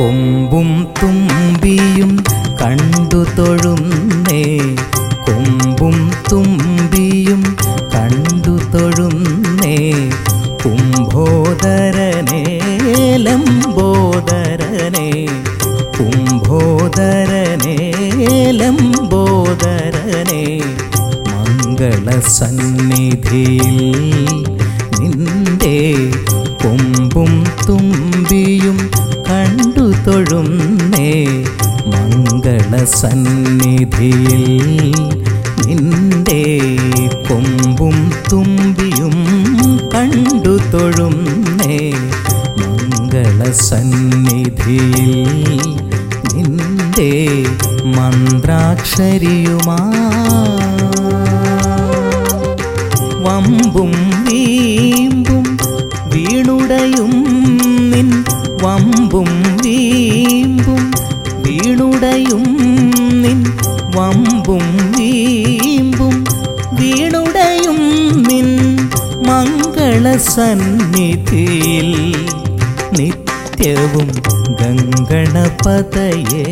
കൊമ്പും തുമ്പിയും കണ്ടു തൊഴുന്നേ കൊമ്പും തുമ്പിയും കണ്ടു തൊഴുന്നേ കുംഭോദരനേ ലംബോദരനേ കുംഭോദരനേ ലംബോദരനേ മംഗളസന്നിധിയിൽ നിന്റെ കൊമ്പും തുമ്പിയും കണ്ടു തൊഴുന്നേ മംഗളസന്നിധിയിൽ നിന്റെ കൊമ്പും തുമ്പിയും കണ്ടു തൊഴുന്നേ മംഗളസന്നിധിയിൽ നിന്റെ മന്ത്രാക്ഷരിയുമാ വമ്പും വീമ്പും വീണുടയും നിൻ വമ്പും വീമ്പും വീണുടയും നിൻ വമ്പും വീമ്പും വീണുടയും നിൻ മംഗളസന്നിധിയിൽ നിത്യവും ഗംഗണപതയേ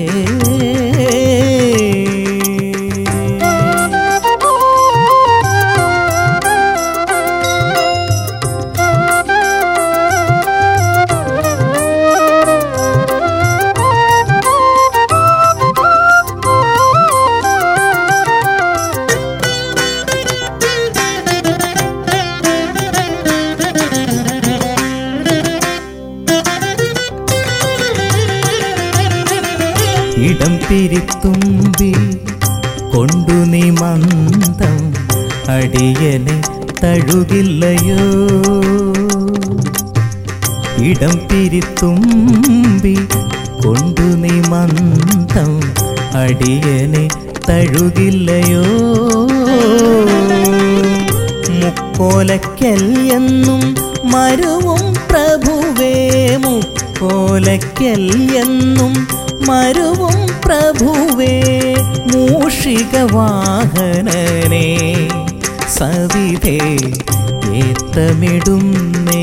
ഇടം തിരിത്തുമ്പി കൊണ്ടു നീ മന്ദം അടിയനെ തഴുകില്ലയോ ഇടം തിരിത്തുമ്പി കൊണ്ടു നീ മന്ദം അടിയനെ തഴുകില്ലയോ മുക്കോലക്കൽ എന്നും മരുവും പ്രഭുവേ മുക്കോലക്കൽ എന്നും മരുവും പ്രഭുവേ മൂഷിക വാഹനനെ സവിധേ ഏത്തമിടുന്നേ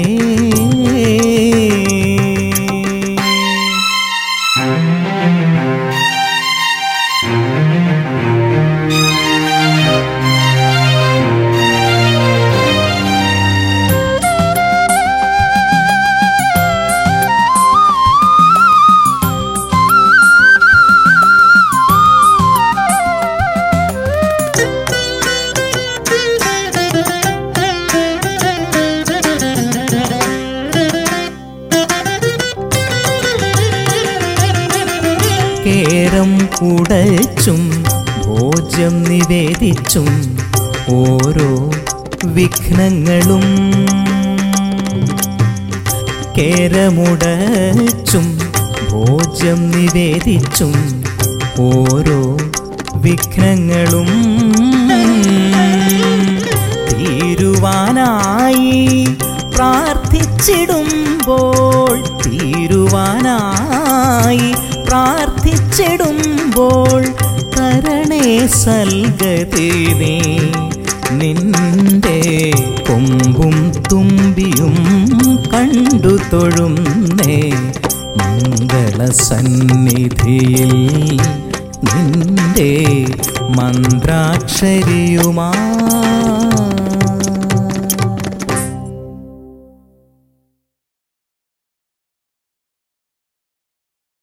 കേരം ഉടച്ചും ഭോജ്യം നിവേദിച്ചും ഓരോ വിഘ്നങ്ങളും കേരമുടച്ചും ഭോജ്യം നിവേദിച്ചും ഓരോ വിഘ്നങ്ങളും തീരുവാനായി പ്രാർത്ഥിച്ചിടുമ്പോൾ തീരുവാനായി പ്രാർത്ഥിച്ചിടുമ്പോൾ തരണേ സൽഗതി നീ നിന്റെ കൊമ്പും തുമ്പിയും കണ്ടു തൊഴുന്നേ മംഗളസന്നിധിയിൽ നിന്റെ മന്ത്രാക്ഷരിയുമാ